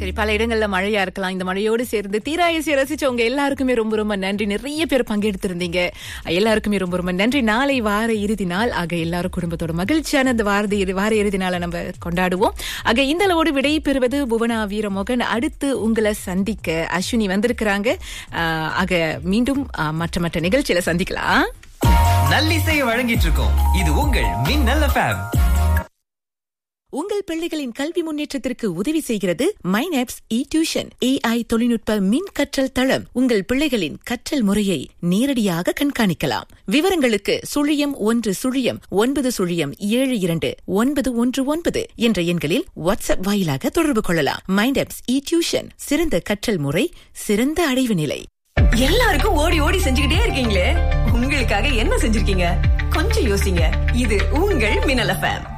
சரி பல இடங்கள்ல மழையா இருக்கலாம் இந்த மழையோடு சேர்ந்து தீராயசியை ரசிச்சவங்க எல்லாருக்குமே ரொம்ப ரொம்ப நன்றி நிறைய பேர் பங்கெடுத்திருந்தீங்க எல்லாருக்குமே ரொம்ப ரொம்ப நன்றி நாளை வார இறுதி நாள் ஆக எல்லாரும் குடும்பத்தோட மகிழ்ச்சியான இந்த வார இறு- வார இறுதி நாளை நம்ம கொண்டாடுவோம் ஆக இந்த அளவோடு விடை பெறுவது புவனா வீரமோகன் அடுத்து உங்களை சந்திக்க அஸ்வினி வந்திருக்கிறாங்க ஆஹ், ஆக மீண்டும் ஆஹ், மற்ற மற்ற நிகழ்ச்சியில சந்திக்கலாம் நல்லிசையை வழங்கிட்டு இருக்கோம் இது உங்கள் மின்னல் எஃப்எம் உங்கள் பிள்ளைகளின் கல்வி முன்னேற்றத்திற்கு உதவி செய்கிறது மைனாப்ஸ் இ டியூஷன் ஏஐ தொழில்நுட்ப மின் கற்றல் தளம் உங்கள் பிள்ளைகளின் கற்றல் முறையை நேரடியாக கண்காணிக்கலாம் விவரங்களுக்கு சுழியம் ஒன்று சுழியம் ஒன்பது சுழியம் ஏழு இரண்டு ஒன்பது ஒன்று ஒன்பது என்ற எண்களில் வாட்ஸ்அப் வாயிலாக தொடர்பு கொள்ளலாம் மைண்டாப்ஸ் இ டியூஷன் சிறந்த கற்றல் முறை சிறந்த அடைவு நிலை எல்லாருக்கும் ஓடி ஓடி செஞ்சுக்கிட்டே இருக்கீங்களே உங்களுக்காக என்ன செஞ்சிருக்கீங்க கொஞ்சம் யோசிங்க இது உங்கள் மின்னல் எஃப்எம்